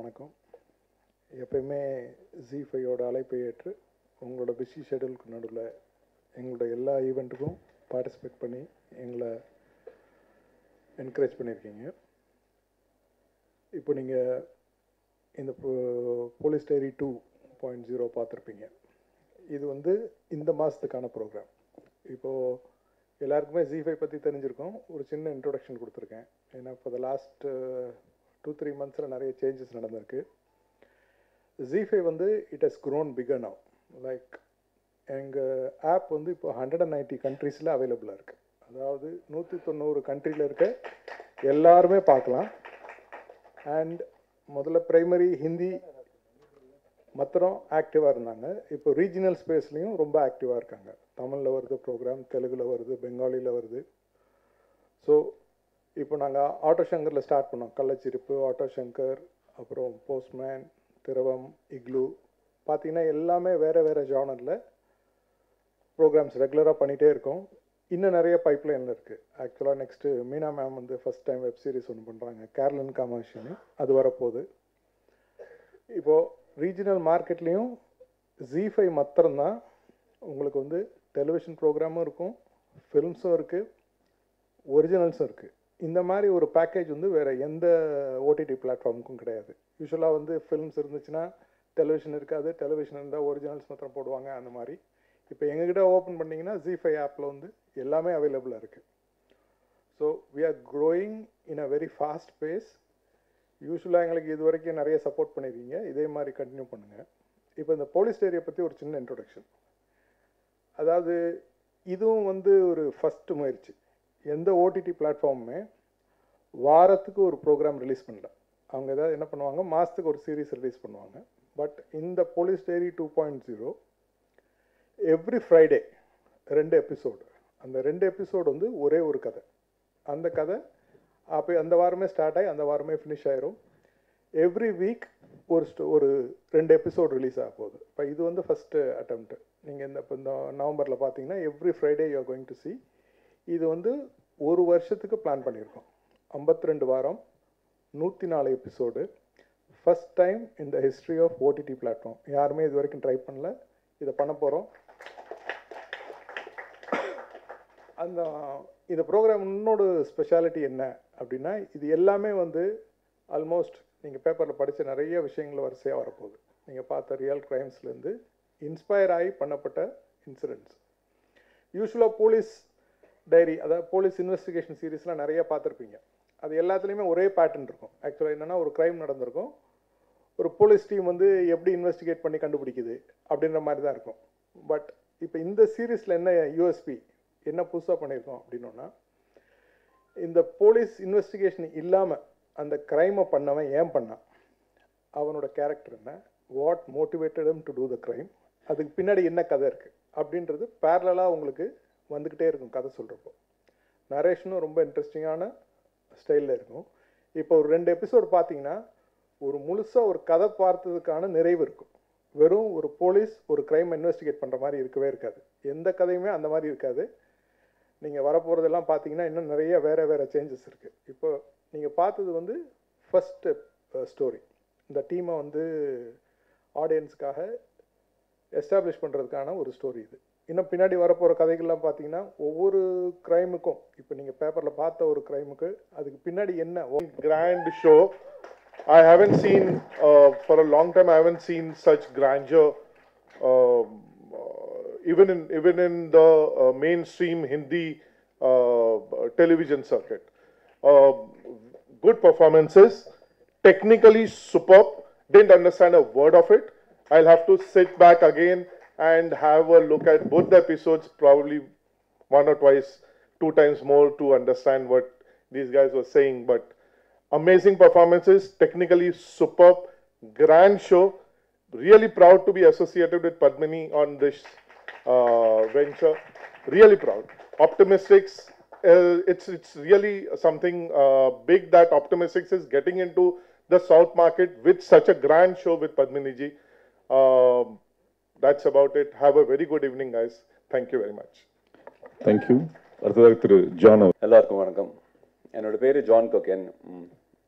வணக்கம் எப்பயுமே ஜி ஃபைவோட அழைப்பை ஏற்று உங்களோட பிஸி ஷெடியூலுக்கு நடுவில் எங்களோட எல்லா ஈவெண்ட்டுக்கும் பார்ட்டிசிபேட் பண்ணி எங்களை என்கரேஜ் பண்ணியிருக்கீங்க இப்போ நீங்கள் இந்த police diary two point zero பார்த்துருப்பீங்க இது வந்து இந்த மாதத்துக்கான ப்ரோக்ராம் இப்போது எல்லாருக்குமே ஜி ஃபைவ் பற்றி தெரிஞ்சிருக்கோம் ஒரு சின்ன இன்ட்ரொடக்ஷன் கொடுத்துருக்கேன் ஏன்னா இப்போ த லாஸ்ட் டூ த்ரீ மந்த்ஸில் நிறைய சேஞ்சஸ் நடந்திருக்கு ஜி ஃபைவ் வந்து it has grown bigger now like எங்கள் ஆப் வந்து இப்போ ஹண்ட்ரட் அண்ட் நைன்ட்டி கண்ட்ரீஸில் அவைலபிளாக இருக்குது அதாவது நூற்றி தொண்ணூறு கண்ட்ரியில் இருக்க எல்லாருமே பார்க்கலாம் அண்ட் முதல்ல ப்ரைமரி ஹிந்தி மாத்திரம் ஆக்டிவாக இருந்தாங்க இப்போ ரீஜினல் ஸ்பேஸ்லேயும் ரொம்ப ஆக்டிவாக இருக்காங்க தமிழில் வருது ப்ரோக்ராம் தெலுங்கில் வருது பெங்காலியில் வருது ஸோ இப்போ நாங்கள் ஆட்டோ சங்கரில் ஸ்டார்ட் பண்ணோம் கள்ளச்சிரிப்பு ஆட்டோ சங்கர் அப்புறம் போஸ்ட்மேன் திரவம் இக்லூ பார்த்தீங்கன்னா எல்லாமே வேறு வேறு ஜானரில் ப்ரோக்ராம்ஸ் ரெகுலராக பண்ணிகிட்டே இருக்கோம் இன்னும் நிறைய பைப்லைனில் இருக்குது ஆக்சுவலாக நெக்ஸ்ட்டு மீனா மேம் வந்து ஃபஸ்ட் டைம் வெப் சீரிஸ் ஒன்று பண்ணுறாங்க கேர்லன் காமாஷின்னு அது வரப்போகுது இப்போது ரீஜனல் மார்க்கெட்லேயும் ஜி ஃபைவ் மாத்திரம்தான் உங்களுக்கு வந்து டெலிவிஷன் ப்ரோக்ராமும் இருக்கும் ஃபில்ம்ஸும் இருக்குது ஒரிஜினல்ஸும் இருக்குது இந்த மாதிரி ஒரு பேக்கேஜ் வந்து வேறு எந்த ஓடிடி பிளாட்ஃபார்முக்கும் கிடையாது யூஸ்வலாக வந்து ஃபில்ம்ஸ் இருந்துச்சுன்னா டெலிவிஷன் இருக்காது டெலிவிஷன் இருந்தால் ஒரிஜினல்ஸ் மாத்திரம் போடுவாங்க அந்த மாதிரி இப்போ எங்ககிட்ட ஓப்பன் பண்ணிங்கன்னா ஜி ஃபைவ் ஆப்பில் வந்து எல்லாமே அவைலபிளாக இருக்குது so we are growing in a very fast pace யூஸ்வலாக எங்களுக்கு இது வரைக்கும் நிறைய சப்போர்ட் பண்ணியிருக்கீங்க இதே மாதிரி கண்டினியூ பண்ணுங்கள் இப்போ இந்த போலீஸ் ஏரியா பற்றி ஒரு சின்ன இன்ட்ரொடக்ஷன் அதாவது இதுவும் வந்து ஒரு ஃபஸ்ட்டு முயற்சி எந்த ஓடிடி பிளாட்ஃபார்முமே வாரத்துக்கு ஒரு ப்ரோக்ராம் ரிலீஸ் பண்ணல அவங்க ஏதாவது என்ன பண்ணுவாங்க மாதத்துக்கு ஒரு சீரீஸ் ரிலீஸ் பண்ணுவாங்க பட் இந்த police diary two point zero every Friday ரெண்டு எபிசோடு அந்த ரெண்டு எபிசோடு வந்து ஒரே ஒரு கதை அந்த கதை அப்போ அந்த வாரமே ஸ்டார்ட் ஆகி அந்த வாரமே ஃபினிஷ் ஆயிரும் எவ்ரி வீக் ஒரு ஸ்டோ ஒரு ரெண்டு எபிசோட் ரிலீஸ் ஆக போகுது இப்போ இது வந்து ஃபஸ்ட்டு அட்டம்ப்ட் நீங்கள் இந்த இப்போ இந்த நவம்பரில் பார்த்தீங்கன்னா every Friday you going to see இது வந்து ஒரு வருஷத்துக்கு பிளான் பண்ணியிருக்கோம் ஐம்பத்தி ரெண்டு வாரம் நூற்றி நாலு எபிசோடு ஃபஸ்ட் டைம் இந்த ஹிஸ்ட்ரி ஆஃப் ஓடிடி பிளாட்ஃபார்ம் யாருமே இது வரைக்கும் ட்ரை பண்ணல இதை பண்ண போகிறோம் அந்த இந்த ப்ரோக்ராம் இன்னொரு ஸ்பெஷாலிட்டி என்ன அப்படின்னா இது எல்லாமே வந்து ஆல்மோஸ்ட் நீங்கள் பேப்பரில் படித்த நிறைய விஷயங்கள் வரிசையாக வரப்போகுது நீங்கள் பார்த்த ரியல் க்ரைம்ஸ்லேருந்து இன்ஸ்பயர் ஆகி பண்ணப்பட்ட இன்சிடென்ட்ஸ் யூஸ்வலாக போலீஸ் டைரி அதாவது போலீஸ் இன்வெஸ்டிகேஷன் சீரீஸ்லாம் நிறைய பார்த்துருப்பீங்க அது எல்லாத்துலேயுமே ஒரே பேட்டர்ன் இருக்கும் ஆக்சுவலாக என்னென்னா ஒரு க்ரைம் நடந்திருக்கும் ஒரு போலீஸ் டீம் வந்து எப்படி இன்வெஸ்டிகேட் பண்ணி கண்டுபிடிக்குது அப்படின்ற மாதிரி தான் இருக்கும் பட் இப்போ இந்த சீரீஸில் என்ன யூஎஸ்பி என்ன புதுசாக பண்ணியிருக்கோம் அப்படின்னோன்னா இந்த போலீஸ் இன்வெஸ்டிகேஷன் இல்லாமல் அந்த க்ரைமை பண்ணவன் ஏன் பண்ணான் அவனோட கேரக்டர் என்ன what motivated him to do the crime அதுக்கு பின்னாடி என்ன கதை இருக்குது அப்படின்றது பேரலாக உங்களுக்கு வந்துக்கிட்டே இருக்கும் கதை சொல்கிறப்போ நரேஷனும் ரொம்ப இன்ட்ரெஸ்டிங்கான ஸ்டைலில் இருக்கும் இப்போ ஒரு ரெண்டு எபிசோடு பார்த்தீங்கன்னா ஒரு முழுசாக ஒரு கதை பார்த்ததுக்கான நிறைவு இருக்கும் வெறும் ஒரு போலீஸ் ஒரு க்ரைம் இன்வெஸ்டிகேட் பண்ணுற மாதிரி இருக்கவே இருக்காது எந்த கதையுமே அந்த மாதிரி இருக்காது நீங்கள் வரப்போகிறதெல்லாம் பார்த்தீங்கன்னா இன்னும் நிறைய வேறு வேறு சேஞ்சஸ் இருக்குது இப்போ நீங்கள் பார்த்தது வந்து ஃபஸ்ட்டு ஸ்டோரி இந்த டீமை வந்து ஆடியன்ஸுக்காக எஸ்டாப்ளிஷ் பண்ணுறதுக்கான ஒரு ஸ்டோரி இது இன்னும் பின்னாடி வரப்போகிற கதைகள்லாம் பார்த்தீங்கன்னா ஒவ்வொரு க்ரைமுக்கும் இப்போ நீங்கள் பேப்பரில் பார்த்த ஒரு க்ரைமுக்கு அதுக்கு பின்னாடி என்ன grand show. I haven't seen uh, for a long time. I haven't seen such grandeur, um, uh, even in even in the uh, mainstream Hindi uh, television circuit. Uh, good performances, technically superb. Didn't understand a word of it. I'll have to sit back again and have a look at both the episodes, probably one or twice, two times more to understand what these guys were saying. But amazing performances, technically superb, grand show. Really proud to be associated with Padmini on this uh, venture. Really proud. Optimistics. Uh, it's it's really something uh, big that Optimistics is getting into the South market with such a grand show with Padmini ji. Um, that's about it. Have a very good evening, guys. Thank you very much. Thank you அடுத்ததாக திரு John அவர் எல்லாருக்கும் வணக்கம் என்னோட பேர் John Kokken ம்,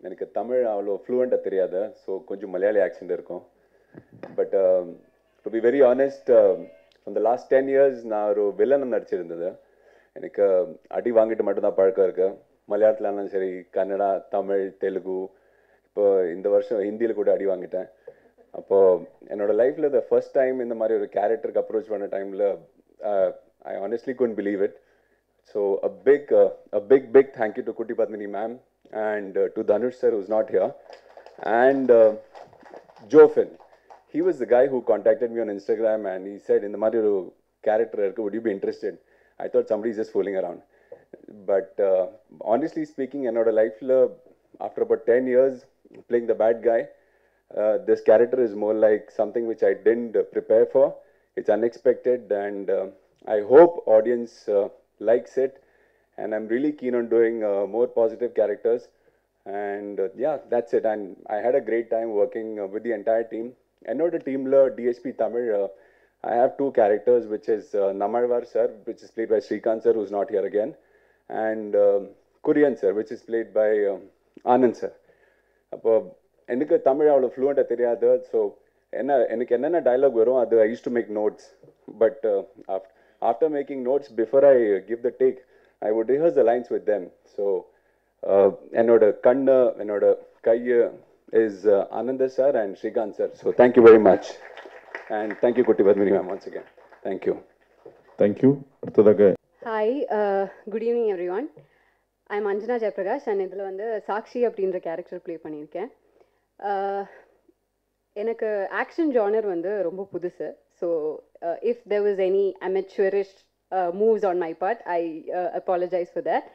எனக்கு தமிழ் அவ்வளோ ஃப்ளூவெண்ட்டாக தெரியாது ஸோ கொஞ்சம் மலையாளி ஆக்சென்ட் இருக்கும் but to be very honest அந்த லாஸ்ட் டென் இயர்ஸ் நான் ஒரு வில்லனம் நடிச்சிருந்தது எனக்கு அடி வாங்கிட்டு மட்டும்தான் பழக்கம் இருக்கு மலையாளத்தில் இருந்தாலும் சரி கன்னடா தமிழ் தெலுங்கு இப்போ இந்த வருஷம் ஹிந்தியில் கூட அடி வாங்கிட்டேன் அப்போ என்னோட லைஃப்ல த ஃபர்ஸ்ட் டைம் இந்த மாதிரி ஒரு கேரக்டருக்கு அப்ரோச் பண்ண டைம்ல I honestly couldn't believe it so a big a big big thank you to Kutty Padmini ma'am and to Dhanush sir who's not here and uh, Jofin. He was the guy who contacted me on Instagram and he said, in the மாதிரி ஒரு character இருக்கு would you be interested? I thought somebody is just fooling around. But uh, honestly speaking, என்னோட லைஃப்ல after about 10 years playing the bad guy, uh, this character is more like something which I didn't uh, prepare for. It's unexpected and uh, I hope audience uh, likes it. And I'm really keen on doing uh, more positive characters. And uh, yeah, that's it. And I had a great time working uh, with the entire team. Another team, DSP Tamil, uh, I have two characters, which is uh, Namarvar sir, which is played by Srikanth sir, who's not here again, and um, Kurian sir, which is played by um, Anand sir. அப்போ எனக்கு தமிழ் அவ்வளோ ஃப்ளூவெண்ட்டாக தெரியாது so என்ன எனக்கு என்னென்ன dialogue வரும் அது I use to make notes but after making notes before I give the take I would rehearse the lines with them so என்னோட கண்ணு என்னோட கை is Anand sir and Srikanth sir so thank you very much and thank you Kutty Padmini ma'am once again thank you thank you அடுத்ததாக hi good evening everyone I am Anjana Jayaprakash and இதில் வந்து சாக்ஷி அப்படின்ற character play பண்ணியிருக்கேன் Uh, எனக்கு ஆக்ஷன் ஜானர் வந்து ரொம்ப புதுசு so if there was any amateurish moves on my part I apologize for that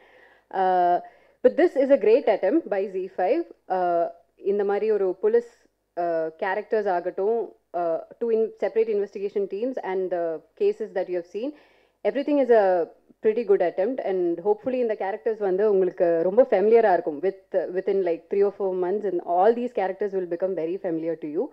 but this is a great attempt by G five இந்த மாதிரி ஒரு போலீஸ் கேரக்டர்ஸ் ஆகட்டும் two in separate investigation teams and cases that you have seen everything is a pretty good attempt and hopefully இந்த characters வந்து உங்களுக்கு ரொம்ப ஃபெமிலியராக இருக்கும் with within like three or four months and all these characters will become very familiar to you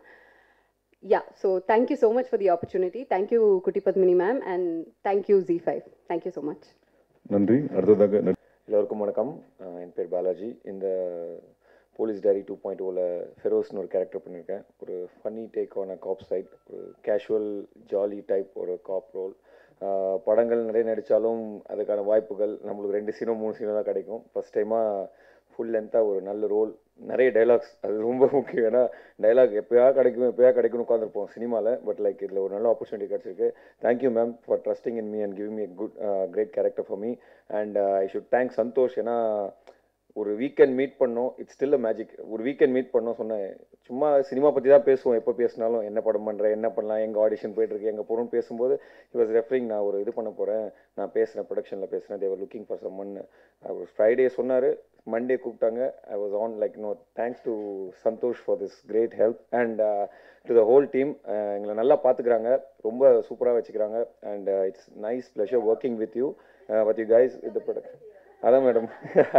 yeah so thank you so much for the opportunity thank you Kutty Padmini ma'am and thank you G five thank you so much நன்றி அடுத்ததாக ந- எல்லோருக்கும் வணக்கம் அஹ் என் பேர் பாலாஜி இந்த police diary two point ஓவில் ஃபெரோஸ்னு ஒரு கேரக்டர் பண்ணியிருக்கேன் ஒரு funny take on a cop side ஒரு கேஷுவல் ஜாலி டைப் ஒரு காப் ரோல் படங்கள் நிறைய நடித்தாலும் அதுக்கான வாய்ப்புகள் நம்மளுக்கு ரெண்டு சீனோ மூணு சீனோ தான் கிடைக்கும் ஃபஸ்ட் டைமாக ஃபுல் லென்த்தாக ஒரு நல்ல ரோல் நிறைய டைலாக்ஸ் அது ரொம்ப முக்கியம் ஏன்னா டைலாக் எப்போயா கிடைக்கும் எப்போயா கிடைக்கும்னு உட்காந்துருப்போம் சினிமாவில் பட் லைக் இதில் ஒரு நல்ல ஆப்பர்ச்சுனிட்டி கிடச்சிருக்கு thank you ma'am for trusting in me and giving me good great character for me and I should thank Santhosh ஏன்னா ஒரு வீக்கெண்ட் மீட் பண்ணோம் இட்ஸ் ஸ்டில் அ மேஜிக் ஒரு வீக்கெண்ட் மீட் பண்ணோம் சொன்னேன் சும்மா சினிமா பற்றி தான் பேசுவோம் எப்போ பேசினாலும் என்ன படம் பண்ணுறேன் என்ன பண்ணலாம் எங்கள் ஆடிஷன் போயிட்டுருக்கு எங்கே போகிறோம் பேசும்போது he was ரெஃபரிங் நான் ஒரு இது பண்ண போகிறேன் நான் பேசுகிறேன் ப்ரொடக்ஷனில் பேசுகிறேன் they were looking for someone அவர் ஃப்ரைடே சொன்னார் மண்டே கூப்பிட்டாங்க I was on like no thanks to Santhosh for this great help and to the whole team எங்களை நல்லா பார்த்துக்கிறாங்க ரொம்ப சூப்பராக வச்சுக்கிறாங்க and it's nice pleasure working with you with you guys with the production அதான் madam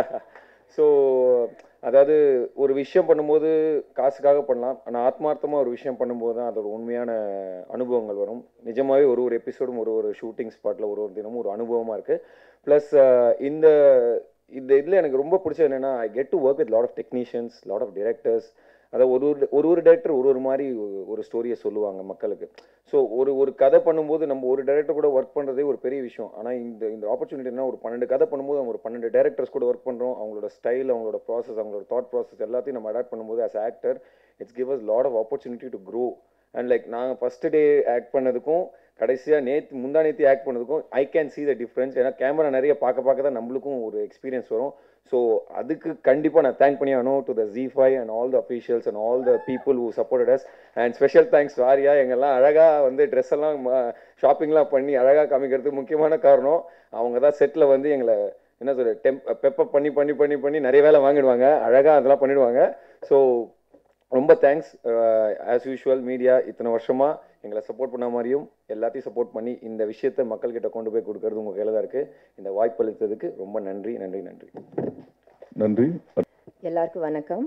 so அதாவது ஒரு விஷயம் பண்ணும்போது காசுக்காக பண்ணலாம் ஆனால் ஆத்மார்த்தமாக ஒரு விஷயம் பண்ணும்போது தான் அதோட உண்மையான அனுபவங்கள் வரும் நிஜமாவே ஒரு ஒரு எபிசோடும் ஒரு ஒரு ஷூட்டிங் ஸ்பாட்டில் ஒரு ஒரு தினமும் ஒரு அனுபவமாக இருக்குது ப்ளஸ் இந்த இந்த இதில் எனக்கு ரொம்ப பிடிச்சது என்னென்னா I get to work with lot of technicians lot of directors அதாவது ஒரு ஒரு ஒரு ஒரு டேரக்டர் ஒரு ஒரு மாதிரி ஒரு- ஒரு ஸ்டோரியை சொல்லுவாங்க மக்களுக்கு ஸோ ஒரு ஒரு கதை பண்ணும்போது நம்ம ஒரு டேரக்டர் கூட ஒர்க் பண்ணுறதே ஒரு பெரிய விஷயம் ஆனால் இந்த இந்த ஆப்பர்ச்சுனிட்டினா ஒரு பன்னெண்டு கதை பண்ணும்போது நம்ம ஒரு பன்னெண்டு டேரக்டர்ஸ் கூட ஒர்க் பண்ணுறோம் அவங்களோட ஸ்டைல் அவங்களோட ப்ராசஸ் அவங்களோட தாட் ப்ராசஸ் எல்லாத்தையும் நம்ம அடாப்ட் பண்ணும்போது as actor it's give us lot of opportunity to grow and like நாங்கள் ஃபஸ்ட்டு டே ஆக்ட் பண்ணதுக்கும் கடைசியாக நேற்று முந்தா நேற்று ஆக்ட் பண்ணதுக்கும் I can see the difference ஏன்னா கேமரா நிறைய பார்க்க பார்க்க தான் நம்மளுக்கும் ஒரு எக்ஸ்பீரியன்ஸ் வரும் ஸோ அதுக்கு கண்டிப்பாக நான் தேங்க் பண்ணி ஆகணும் to the G five and all the officials and all the people who supported us and special thanks Arya எங்கெல்லாம் அழகாக வந்து ட்ரெஸ் எல்லாம் ஷாப்பிங்லாம் பண்ணி அழகாக காமிக்கிறதுக்கு முக்கியமான காரணம் அவங்க தான் செட்டில் வந்து எங்களை என்ன சொல்ற டெம்ப் பெப்பப் பண்ணி பண்ணி பண்ணி பண்ணி நிறைய வேலை வாங்கிடுவாங்க அழகாக அதெல்லாம் பண்ணிடுவாங்க ஸோ ரொம்ப தேங்க்ஸ் ஆஸ் யூஷுவல் மீடியா இத்தனை வருஷமா எங்களை சப்போர்ட் பண்ண மாதிரியும் எல்லாத்தையும் சப்போர்ட் பண்ணி இந்த விஷயத்தை மக்கள்கிட்ட கொண்டு போய் கொடுக்கறது உங்கள் கையில் தான் இருக்குது இந்த வாய்ப்பு அளித்ததுக்கு ரொம்ப நன்றி நன்றி நன்றி நன்றி எல்லாருக்கும் வணக்கம்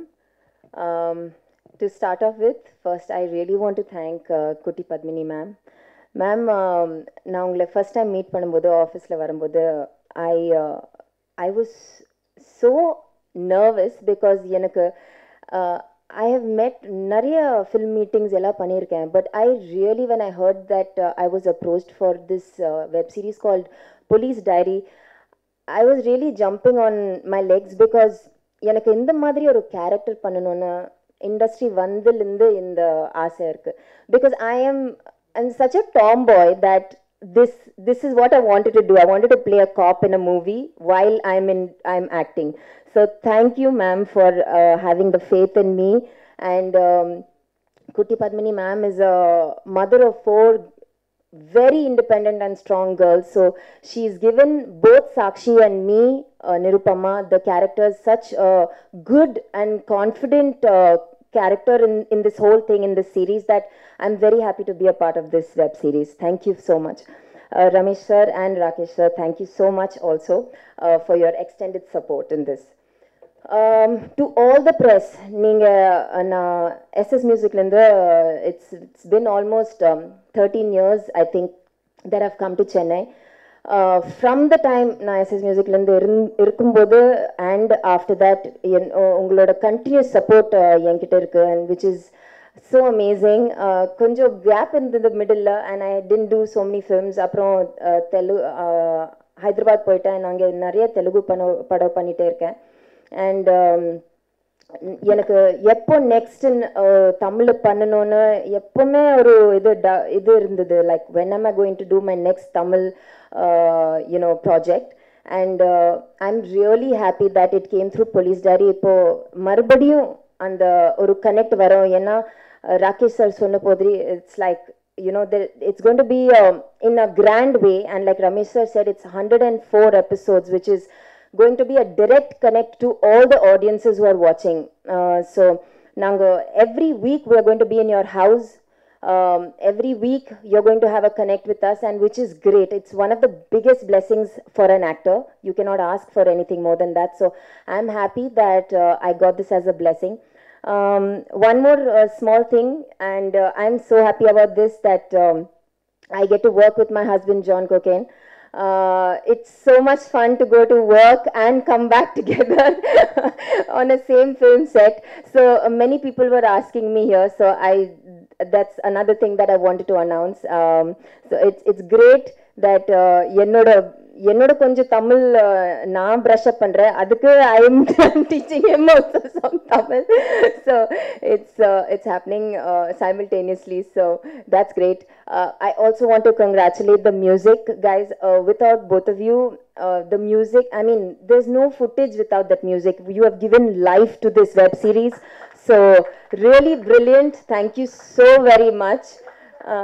to start off with first I really want to thank Kutty Padmini ma'am ma'am நான் உங்களை ஃபர்ஸ்ட் டைம் மீட் பண்ணும்போது ஆஃபீஸில் வரும்போது I I was so nervous because எனக்கு uh, I have met நிறைய film meetings எல்லாம் பண்ணியிருக்கேன் but I really when I heard that uh, I was approached for this uh, web series called Police Diary I was really jumping on my legs because எனக்கு இந்த மாதிரி ஒரு character பண்ணணும்னு industry வந்திலிருந்து இந்த ஆசை இருக்கு because I am and such a tomboy that this this is what I wanted to do. I wanted to play a cop in a movie while I'm in I'm acting. So thank you, ma'am, for uh, having the faith in me. And um, Kuti Padmini, ma'am, is a mother of four very independent and strong girls. So she's given both Sakshi and me, uh, Nirupama, the characters, such a good and confident uh, character in, in this whole thing in this series that I'm very happy to be a part of this web series. Thank you so much. Uh, Ramesh sir and Rakesh sir, thank you so much also uh, for your extended support in this. Um, to all the press, நீங்கள் நான் SS மியூசிக்லேருந்து it's it's been almost thirteen years I think there have come to Chennai from the time நான் SS மியூசிக்லேருந்து இருந் இருக்கும்போது and after that என் உங்களோட continuous support என்கிட்ட இருக்குது and which is so amazing கொஞ்சம் கேப் இருந்தது middle and I tend to so many films அப்புறம் தெலு ஹைதராபாத் போயிட்டேன் நாங்கள் நிறைய தெலுங்கு படம் படம் பண்ணிகிட்டே இருக்கேன் அண்ட் எனக்கு எப்போ நெக்ஸ்ட் தமிழ் பண்ணணும்னு எப்பவுமே ஒரு இது ட இது இருந்தது like when am I going to do my next Tamil you know project and I am really happy that it came through police diary இப்போ மறுபடியும் அந்த ஒரு கனெக்ட் வரும் ஏன்னா ராகேஷ் சார் சொன்ன போதிரி it's like you know there, it's going to be um, in a grand way and like ramesh sir said it's 104 episodes which is going to be a direct connect to all the audiences who are watching uh, so nango every week we are going to be in your house um, every week you're going to have a connect with us and which is great it's one of the biggest blessings for an actor you cannot ask for anything more than that so i'm happy that uh, i got this as a blessing um, one more uh, small thing, and uh, I'm so happy about this that um, I get to work with my husband, John Cocaine. Uh, it's so much fun to go to work and come back together on a same film set. So uh, many people were asking me here, so I that's another thing that I wanted to announce. Um, so it's it's great that uh, என்னோட என்னோட கொஞ்சம் தமிழ் நான் brush up பண்ணுறேன் அதுக்கு I am teaching am also some Tamil so it's it's happening simultaneously so that's great uh, i also want to congratulate the music guys uh, without both of you uh, the music i mean there's no footage without that music you have given life to this web series so really brilliant thank you so very much uh,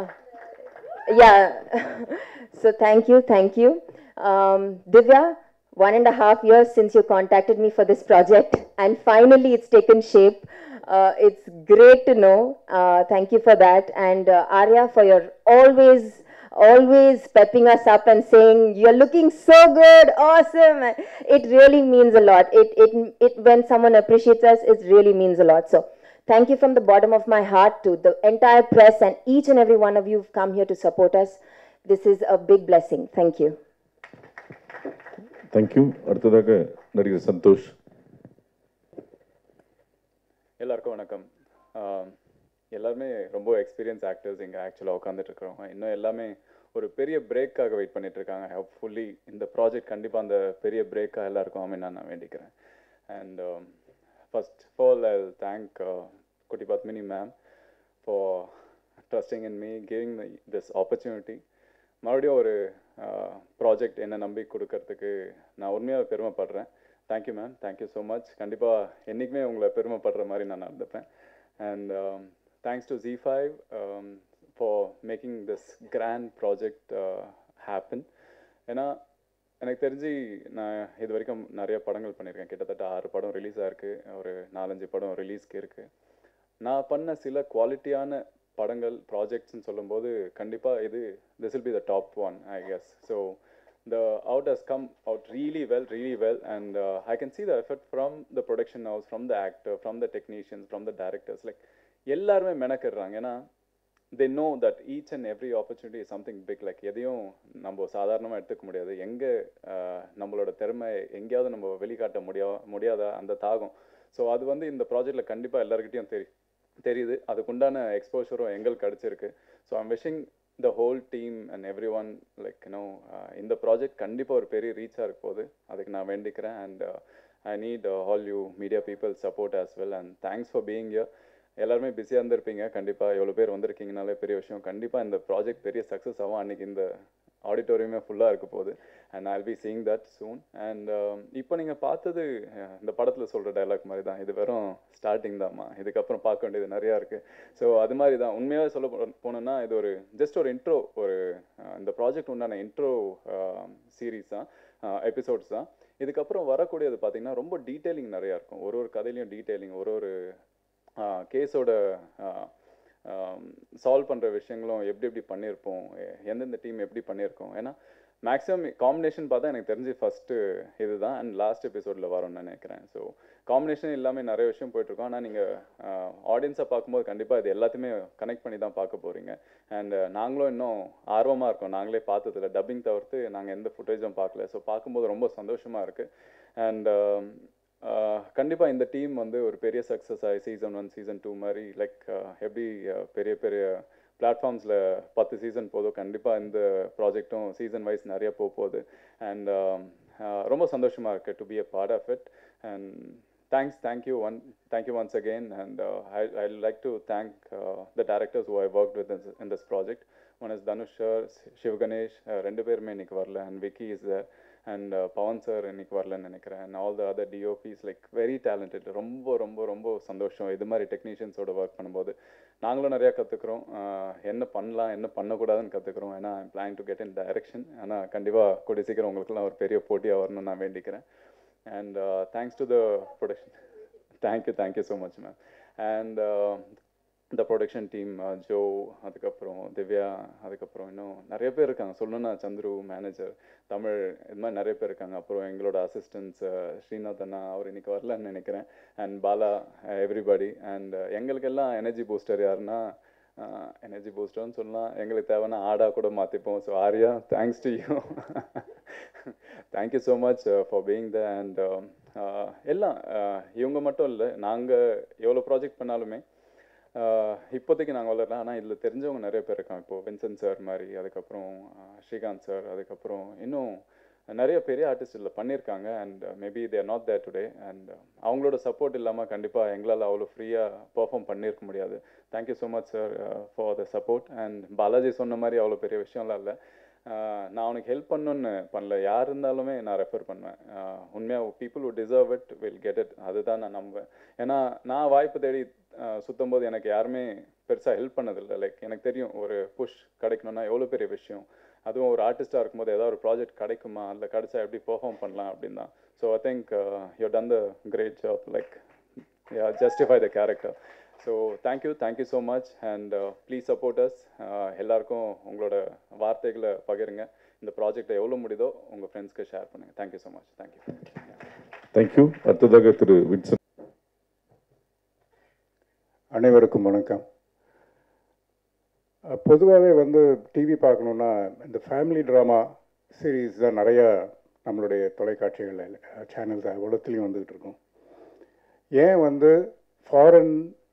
yeah so thank you thank you um, divya one and a half years since you contacted me for this project and finally it's taken shape uh, it's great to know uh, thank you for that and uh, arya for your always always pepping us up and saying you're looking so good awesome it really means a lot it, it, it when someone appreciates us it really means a lot so thank you from the bottom of my heart to the entire press and each and every one of you who've come here to support us this is a big blessing thank you thank you அடுத்ததாக நடிகர் சந்தோஷ் எல்லாருக்கும் வணக்கம் ஆம், எல்லாருமே ரொம்ப experience actors இங்கே ஆக்சுவலாக உட்காந்துட்டு இருக்கிறோம் இன்னும் எல்லாமே ஒரு பெரிய பிரேக்காக வெயிட் பண்ணிட்டு இருக்காங்க ஹோப்ஃபுல்லி இந்த ப்ராஜெக்ட் கண்டிப்பாக அந்த பெரிய பிரேக்காக எல்லாருக்கும் அமைன்னு நான் வேண்டிக்கிறேன் and first of all I thank Kutty Padmini ma'am for trusting in me giving this opportunity மறுபடியும் ஒரு ப்ராஜெக்ட் என்னை நம்பி கொடுக்கறதுக்கு நான் உண்மையாக பெருமைப்படுறேன் thank you ma'am thank you so much கண்டிப்பாக என்றைக்குமே உங்களை பெருமைப்படுற மாதிரி நான் நடந்துப்பேன் and thanks to G five for making this grand project happen ஏன்னா எனக்கு தெரிஞ்சு நான் இது வரைக்கும் நிறைய படங்கள் பண்ணியிருக்கேன் கிட்டத்தட்ட ஆறு படம் ரிலீஸ் ஆயிருக்கு ஒரு நாலஞ்சு படம் ரிலீஸ்க்கு இருக்குது நான் பண்ண சில குவாலிட்டியான படங்கள் ப்ராஜெக்ட்ஸ்னு சொல்லும்போது கண்டிப்பாக இது this will be the top one I guess so the out has come out really well, really well, and uh, I can see the effort from the production house, from the actor, from the technicians, from the directors. Like எல்லாருமே மெனக்கிடுறாங்க ஏன்னா they know that each and every opportunity is something big like எதையும் நம்ம சாதாரணமாக எடுத்துக்க முடியாது எங்கே நம்மளோட திறமை எங்கேயாவது நம்ம வெளிக்காட்ட முடியா முடியாத அந்த தாகம் ஸோ அது வந்து இந்த ப்ராஜெக்டில் கண்டிப்பாக எல்லாருக்கிட்டையும் தெரி தெரியுது அதுக்குண்டான எக்ஸ்போஷரும் எங்களுக்கு கிடச்சிருக்கு so I'm wishing the whole team and everyone like you know இந்த ப்ராஜெக்ட் கண்டிப்பாக ஒரு பெரிய ரீச்சாக இருக்க போகுது அதுக்கு நான் வேண்டிக்கிறேன் and I need all you media people support as well and thanks for being here எல்லாருமே பிஸியாக இருந்திருப்பீங்க கண்டிப்பாக எவ்வளோ பேர் வந்திருக்கீங்கனாலே பெரிய விஷயம் கண்டிப்பாக இந்த ப்ராஜெக்ட் பெரிய சக்ஸஸ் ஆகும் அன்றைக்கி இந்த ஆடிட்டோரியமே ஃபுல்லாக இருக்க போகுது and I'll be seeing that soon and இப்போ நீங்கள் பார்த்தது அஹ், இந்த படத்தில் சொல்கிற டைலாக் மாதிரி தான் இது வெறும் ஸ்டார்டிங் தான்மா இதுக்கப்புறம் பார்க்க வேண்டியது நிறையா இருக்குது ஸோ அது மாதிரி தான் உண்மையாகவே சொல்ல போ- போனோம்னா இது ஒரு ஜஸ்ட் ஒரு இன்ட்ரோ ஒரு அஹ், இந்த ப்ராஜெக்ட் உண்டான இன்ட்ரோ சீரீஸ் தான் எபிசோட்ஸ் தான் இதுக்கப்புறம் வரக்கூடியது பார்த்தீங்கன்னா ரொம்ப டீட்டெயிலிங் நிறையா இருக்கும் ஒரு ஒரு கதையிலையும் டீட்டெயிலிங் ஒரு ஒரு கேஸோட சால்வ் பண்ணுற விஷயங்களும் எப்படி எப்படி பண்ணியிருப்போம் எ- எந்தெந்த டீம் எப்படி பண்ணியிருக்கோம் ஏன்னா மேக்ஸிமம் காம்பினேஷன் பார்த்தா எனக்கு தெரிஞ்சு ஃபஸ்ட்டு இதுதான் அண்ட் லாஸ்ட் எபிசோடில் வரும்னு நினைக்கிறேன் ஸோ காம்பினேஷன் இல்லாமல் நிறைய விஷயம் போயிட்டுருக்கோம் ஆனால் நீங்கள் ஆடியன்ஸை பார்க்கும்போது கண்டிப்பாக இது எல்லாத்தையுமே கனெக்ட் பண்ணி தான் பார்க்க போகிறீங்க அண்ட் நாங்களும் இன்னும் ஆர்வமாக இருக்கோம் நாங்களே பார்த்ததில்ல டப்பிங் தவிர்த்து நாங்கள் எந்த ஃபுட்டேஜும் பார்க்கல ஸோ பார்க்கும்போது ரொம்ப சந்தோஷமாக இருக்குது அண்ட் கண்டிப்பாக இந்த டீம் வந்து ஒரு பெரிய சக்ஸஸ் ஆகி சீசன் ஒன் சீசன் டூ மாதிரி லைக் எப்படி uh, பெரிய பெரிய பிளாட்ஃபார்ம்ஸில் பத்து சீசன் போதோ கண்டிப்பாக இந்த ப்ராஜெக்ட்டும் சீசன் வைஸ் நிறைய போக போகுது அண்ட் ரொம்ப சந்தோஷமாக இருக்குது to be a part of it and thanks thank you one thank you once again and I I like to thank the directors who I work with in this project one is Dhanush sir Shiv Ganesh ரெண்டு பேருமே இன்னைக்கு வரல and Vicky is there and Pavan sir இன்னைக்கு வரலன்னு நினைக்கிறேன் and all the other DOPs like very talented ரொம்ப ரொம்ப ரொம்ப சந்தோஷம் இது மாதிரி டெக்னீஷியன்ஸோட ஒர்க் பண்ணும்போது நாங்களும் நிறையா கற்றுக்குறோம் என்ன பண்ணலாம் என்ன பண்ணக்கூடாதுன்னு கற்றுக்குறோம் ஏன்னா I'm plan to get in direction ஆனால் கண்டிப்பாக கூடிய சீக்கிரம் உங்களுக்குலாம் ஒரு பெரிய போட்டியாக வரணும்னு நான் வேண்டிக்கிறேன் and thanks to the production thank you thank you so much ma'am and இந்த ப்ரொடக்ஷன் டீம் ஜோ அதுக்கப்புறம் திவ்யா அதுக்கப்புறம் இன்னும் நிறைய பேர் இருக்காங்க சொல்லணும்னா சந்துரு மேனேஜர் தமிழ் இது மாதிரி நிறைய பேர் இருக்காங்க அப்புறம் எங்களோட அசிஸ்டன்ஸ் ஸ்ரீநாத் அண்ணா அவர் இன்னைக்கு வரலன்னு நினைக்கிறேன் அண்ட் பாலா எவ்ரிபடி அண்ட் எங்களுக்கெல்லாம் எனர்ஜி பூஸ்டர் யாருன்னா எனர்ஜி பூஸ்டர்னு சொல்லலாம் எங்களுக்கு தேவைன்னா ஆடா கூட மாற்றிப்போம் so Arya thanks to you thank you so much for being the and எல்லாம் uh, இவங்க மட்டும் இல்லை நாங்கள் எவ்வளோ ப்ராஜெக்ட் பண்ணாலுமே ஆஹ் இப்போதைக்கு நாங்கள் வளரலாம் ஆனால் இதில் தெரிஞ்சவங்க நிறைய பேர் இருக்காங்க இப்போ வின்சென்ட் சார் மாதிரி அதுக்கப்புறம் ஆஹ் ஸ்ரீகாந்த் சார் அதுக்கப்புறம் இன்னும் நிறைய பெரிய ஆர்டிஸ்ட் இதில் பண்ணியிருக்காங்க and maybe there not there today and அவங்களோட சப்போர்ட் இல்லாமல் கண்டிப்பாக எங்களால் அவ்வளோ ஃப்ரீயாக பெர்ஃபார்ம் பண்ணியிருக்க முடியாது thank you so much sir for the support and Balaji சொன்ன மாதிரி அவ்வளோ பெரிய விஷயம்லாம் இல்லை ஆஹ் நான் அவனுக்கு ஹெல்ப் பண்ணணுன்னு பண்ணல யார் இருந்தாலுமே நான் ரெஃபர் பண்ணுவேன் உண்மையாக people who deserve it will get it அதுதான் நான் நம்புவேன் ஏன்னா நான் வாய்ப்பு தேடி ஆஹ் சுத்தும் போது எனக்கு யாருமே பெருசாக ஹெல்ப் பண்ணதில்லை லைக் எனக்கு தெரியும் ஒரு புஷ் கிடைக்கணும்னா எவ்வளோ பெரிய விஷயம் அதுவும் ஒரு ஆர்டிஸ்டாக இருக்கும்போது ஏதாவது ஒரு ப்ராஜெக்ட் கிடைக்குமா அதில் கிடைச்சா எப்படி பெர்ஃபார்ம் பண்ணலாம் அப்படின்னு தான் so I think you done the great job like justify the character so thank you thank you so much and please support us எல்லாருக்கும் உங்களோட வார்த்தைகளை பகிருங்க இந்த ப்ராஜெக்டை எவ்வளோ முடியுதோ உங்கள் ஃப்ரெண்ட்ஸ்க்கு ஷேர் பண்ணுங்கள் thank you so much thank you thank you அடுத்ததாக திரு வின்சன் அனைவருக்கும் வணக்கம் பொதுவாகவே வந்து டிவி பார்க்கணுன்னா இந்த ஃபேமிலி ட்ராமா சீரீஸ் தான் நிறையா நம்மளுடைய தொலைக்காட்சிகளில் சேனல்ஸ் உலகத்துலேயும் வந்துக்கிட்டு இருக்கும் ஏன் வந்து ஃபாரின்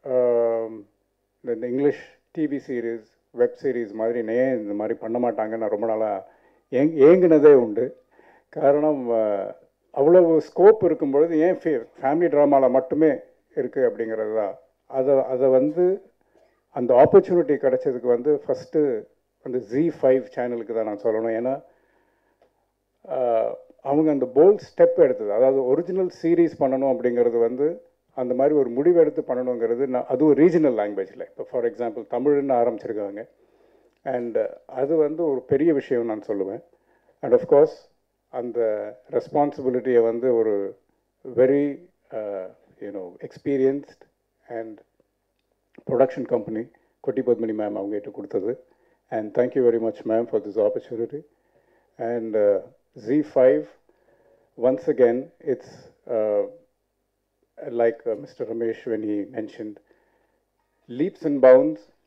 இந்த English TV series web series மாதிரி ஏன் இந்த மாதிரி பண்ண மாட்டாங்கன்னு நான் ரொம்ப நாளாக ஏங் ஏங்கினதே உண்டு காரணம் அஹ், அவ்வளவு ஸ்கோப் இருக்கும் பொழுது ஏன் ஃபே ஃபேமிலி ட்ராமாவில் மட்டுமே இருக்குது அப்படிங்கிறது தான் அதை அதை வந்து அந்த ஆப்பர்ச்சுனிட்டி கிடைச்சதுக்கு வந்து ஃபஸ்ட்டு அந்த ஜி ஃபைவ் சேனலுக்கு தான் நான் சொல்லணும் ஏன்னா ஆஹ், அவங்க அந்த போல்ட் ஸ்டெப் எடுத்தது அதாவது ஒரிஜினல் சீரீஸ் பண்ணணும் அப்படிங்கிறது வந்து அந்த மாதிரி ஒரு முடிவு எடுத்து பண்ணணுங்கிறது நான் அதுவும் ரீஜனல் லாங்குவேஜில் இப்போ ஃபார் எக்ஸாம்பிள் தமிழ்னு ஆரம்பிச்சிருக்காங்க அண்ட் அது வந்து ஒரு பெரிய விஷயம் நான் சொல்லுவேன் அண்ட் கோர்ஸ் அந்த ரெஸ்பான்சிபிலிட்டியை வந்து ஒரு very you know experienced and production company கொட்டி பத்மினி மேம் அவங்ககிட்ட கொடுத்தது and thank you very much ma'am for this opportunity and G five once again, it's uh, like uh, Mr. Ramesh when he mentioned leaps and bounds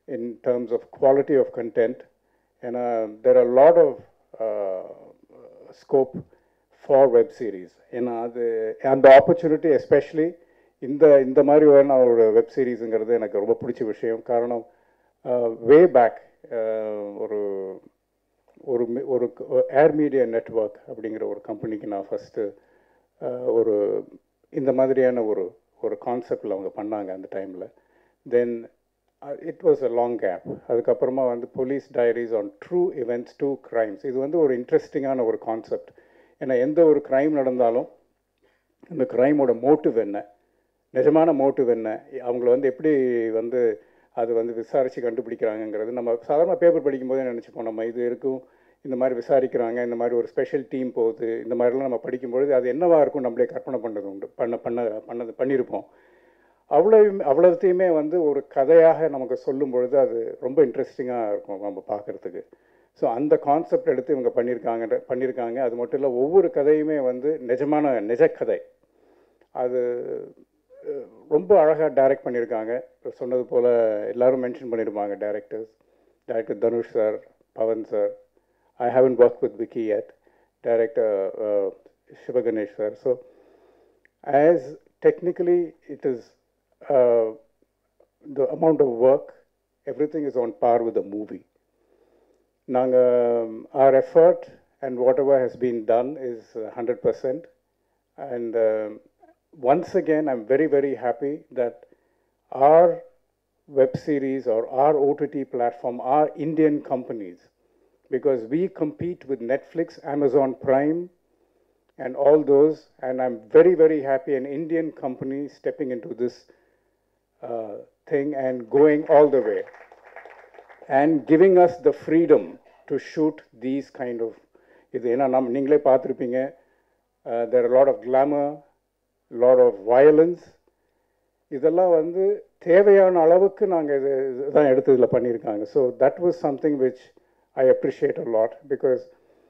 in terms of quality of content. And uh, there are a lot of uh, scope for web series. ஏன்னா அது அந்த opportunity especially இந்த இந்த மாதிரி வேணா ஒரு web சீரிஸுங்கிறது எனக்கு ரொம்ப பிடிச்ச விஷயம் காரணம் வே பேக் ஒரு ஒரு மி- ஒரு ஏர் மீடியா நெட்வொர்க் அப்படிங்கிற ஒரு கம்பெனிக்கு நான் ஃபஸ்ட்டு ஒரு இந்த மாதிரியான ஒரு ஒரு கான்செப்டில் அவங்க பண்ணாங்க அந்த டைமில் then it was a long gap அதுக்கப்புறமா வந்து police diaries on true events to crimes இது வந்து ஒரு இன்ட்ரெஸ்டிங்கான ஒரு கான்செப்ட் ஏன்னா எந்த ஒரு crime நடந்தாலும் அந்த க்ரைமோட மோட்டிவ் என்ன நிஜமான மோட்டிவ் என்ன அவங்கள வந்து எப்படி வந்து அது வந்து விசாரித்து கண்டுபிடிக்கிறாங்கங்கிறது நம்ம சாதாரண பேப்பர் படிக்கும்போதே நினச்சிப்போம் நம்ம இது இருக்கும் இந்த மாதிரி விசாரிக்கிறாங்க இந்த மாதிரி ஒரு ஸ்பெஷல் டீம் போகுது இந்த மாதிரிலாம் நம்ம படிக்கும்பொழுது அது என்னவா இருக்கும் நம்மளே கற்பனை பண்ணது உண்டு பண்ண பண்ண பண்ணது பண்ணியிருப்போம் அவ்வளோ அவ்வளோத்தையுமே வந்து ஒரு கதையாக நமக்கு சொல்லும் பொழுது அது ரொம்ப இன்ட்ரெஸ்டிங்காக இருக்கும் நம்ம பார்க்குறதுக்கு ஸோ அந்த கான்செப்ட் எடுத்து இவங்க பண்ணியிருக்காங்க பண்ணியிருக்காங்க அது மட்டும் இல்லை ஒவ்வொரு கதையுமே வந்து நிஜமான நிஜக்கதை அது அஹ், ரொம்ப அழகாக டைரக்ட் பண்ணியிருக்காங்க இப்ப சொன்னது போல் எல்லாரும் மென்ஷன் பண்ணியிருப்பாங்க directors director Dhanush sir Pavan sir I haven't work with Vicky yet director Sivaganesh sir so as technically it is uh, the amount of work everything is on par with the movie நாங்கள் our effort and whatever has been done is uh, 100% and um, once again i'm very very happy that our web series or our ott platform are indian companies because we compete with netflix amazon prime and all those. And I'm very, very happy an Indian company stepping into this uh, thing and going all the way and giving us the freedom to shoot these kind of இது ஏன்னா நம்ம நீங்களே பார்த்துருப்பீங்க தேர் a lot of glamour lot of violence இதெல்லாம் வந்து தேவையான அளவுக்கு நாங்கள் இது இதுதான் எடுத்து இதில் பண்ணியிருக்காங்க so that was something which I appreciate a lot because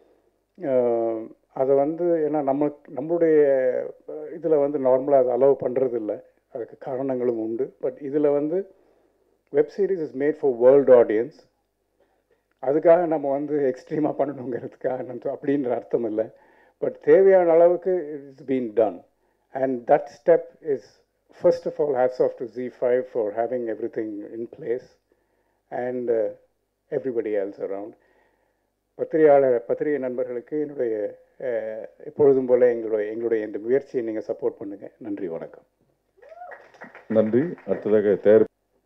அதை வந்து ஏன்னா நம்ம நம்மளுடைய இதில் வந்து நார்மலாக அதை அலோவ் பண்ணுறது இல்லை அதுக்கு காரணங்களும் உண்டு பட் இதில் வந்து web series is made for world audience அதுக்காக நம்ம வந்து எக்ஸ்ட்ரீமாக பண்ணணுங்கிறதுக்காக நம்ம அப்படின்ற அர்த்தம் இல்லை பட் தேவையான அளவுக்கு it's been done and that step is first of all hats off to G five for having everything in place and everybody else around பத்திரிகையாளர் பத்திரிகை நண்பர்களுக்கு என்னுடைய அஹ், எப்பொழுதும் போல எங்களுடைய எங்களுடைய இந்த முயற்சியை நீங்கள் சப்போர்ட் பண்ணுங்கள் நன்றி வணக்கம் நன்றி அடுத்ததாக தயார்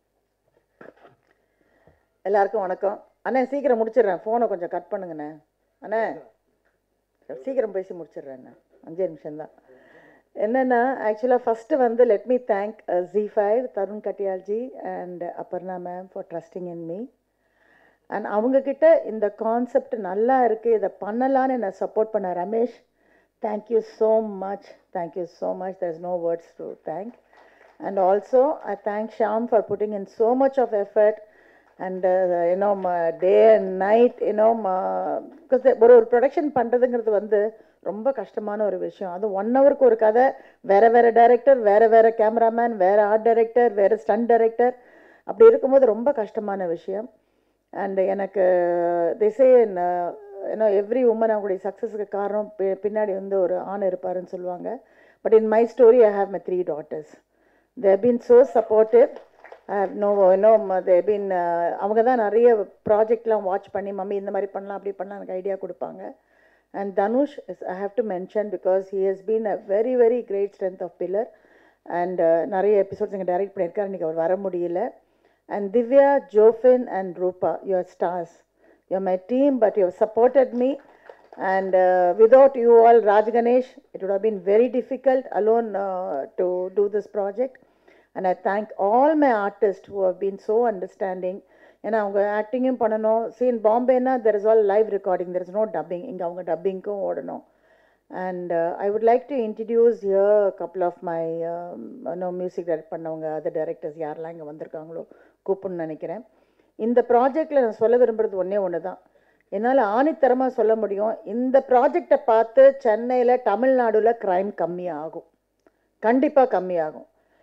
எல்லாருக்கும் வணக்கம் அண்ணே சீக்கிரம் முடிச்சிடுறேன் ஃபோனை கொஞ்சம் கட் பண்ணுங்கண்ணே அண்ணே சீக்கிரம் பேசி முடிச்சிடுறேன் அண்ணே அஞ்சே நிமிஷம்தான் என்னென்னா ஆக்சுவலாக ஃபஸ்ட்டு வந்து let me thank G five Tarun Kattiyalji and Aparna ma'am for trusting in me and அவங்கக்கிட்ட இந்த கான்செப்ட் நல்லா இருக்குது இதை பண்ணலான்னு என்னை சப்போர்ட் பண்ண Ramesh thank you so much thank you so much there is no words to thank and also I thank Shyam for putting in so much of effort and uh, you know ma- day and night you know because ஒரு ஒரு production பண்ணுறதுங்கிறது வந்து ரொம்ப கஷ்டமான ஒரு விஷயம் அது one ஹவருக்கு ஒரு கதை வேற வேற டைரக்டர் வேற வேற கேமராமேன் வேற ஆர்ட் டைரக்டர் வேற ஸ்டன் டைரக்டர் அப்படி இருக்கும்போது ரொம்ப கஷ்டமான விஷயம் அண்ட் எனக்கு திசை ஏன்னா எவ்ரி உமன் அவங்களுடைய சக்ஸஸுக்கு காரணம் பி- பின்னாடி வந்து ஒரு ஆண் இருப்பாருன்னு சொல்லுவாங்க but in my story I have my three daughters they been so supportive I have no no they been அவங்க தான் நிறைய ப்ராஜெக்ட்லாம் வாட்ச் பண்ணி மம்மி இந்த மாதிரி பண்ணலாம் அப்படி பண்ணலாம் எனக்கு ஐடியா கொடுப்பாங்க and Dhanush I have to mention because he has been a very very great strength of pillar and நிறைய எபிசோட்ஸ் இங்கே டைரக்ட் பண்ணியிருக்காரு இன்றைக்கி அவர் வர முடியல and Divya, Jofin, and Rupa, your stars. You're my team, but you have supported me. And uh, without you all, Raj Ganesh, it would have been very difficult alone uh, to do this project. And I thank all my artists who have been so understanding. ஏன்னா அவங்க ஆக்டிங்கும் பண்ணணும் scene பாம்பேனா there is all live recording there is no dubbing இங்கே அவங்க டப்பிங்க்கும் ஓடணும் and I would like to introduce here couple of my no music direct பண்ணவங்க அதர் டைரக்டர்ஸ் யாரெல்லாம் இங்கே வந்திருக்காங்களோ கூப்பிடணும்னு நினைக்கிறேன் இந்த ப்ராஜெக்டில் நான் சொல்ல விரும்புகிறது ஒன்றே ஒன்று தான் என்னால் ஆணித்தரமாக சொல்ல முடியும் இந்த ப்ராஜெக்டை பார்த்து சென்னையில் தமிழ்நாடுல க்ரைம் கம்மியாகும் கண்டிப்பாக கம்மியாகும்